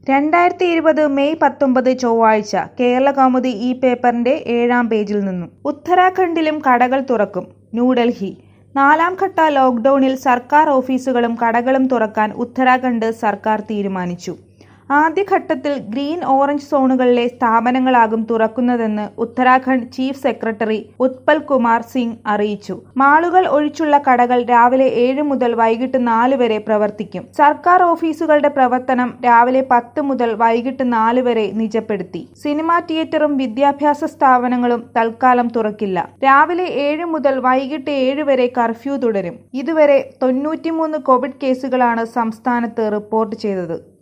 രണ്ടായിരത്തി ഇരുപത് മെയ് പത്തൊമ്പത് ചൊവ്വാഴ്ച കേരളകൗമുദി ഈ പേപ്പറിന്റെ ഏഴാം പേജിൽ നിന്നും ഉത്തരാഖണ്ഡിലും കടകൾ തുറക്കും ന്യൂഡൽഹി നാലാം ഘട്ട ലോക്ഡൌണിൽ സർക്കാർ ഓഫീസുകളും കടകളും തുറക്കാൻ ഉത്തരാഖണ്ഡ് സർക്കാർ തീരുമാനിച്ചു ആദ്യഘട്ടത്തിൽ ഗ്രീൻ ഓറഞ്ച് സോണുകളിലെ സ്ഥാപനങ്ങളാകും തുറക്കുന്നതെന്ന് ഉത്തരാഖണ്ഡ് ചീഫ് സെക്രട്ടറി ഉത്പൽ കുമാർ സിംഗ് അറിയിച്ചു മാളുകൾ ഒഴിച്ചുള്ള കടകൾ രാവിലെ ഏഴ് മുതൽ വൈകിട്ട് നാല് വരെ പ്രവർത്തിക്കും സർക്കാർ ഓഫീസുകളുടെ പ്രവർത്തനം രാവിലെ പത്ത് മുതൽ വൈകിട്ട് നാല് വരെ നിജപ്പെടുത്തി സിനിമാ തിയേറ്ററും വിദ്യാഭ്യാസ സ്ഥാപനങ്ങളും തൽക്കാലം തുറക്കില്ല രാവിലെ ഏഴ് മുതൽ വൈകിട്ട് ഏഴ് വരെ കർഫ്യൂ തുടരും ഇതുവരെ തൊണ്ണൂറ്റിമൂന്ന് കോവിഡ് കേസുകളാണ് സംസ്ഥാനത്ത് റിപ്പോർട്ട് ചെയ്തത്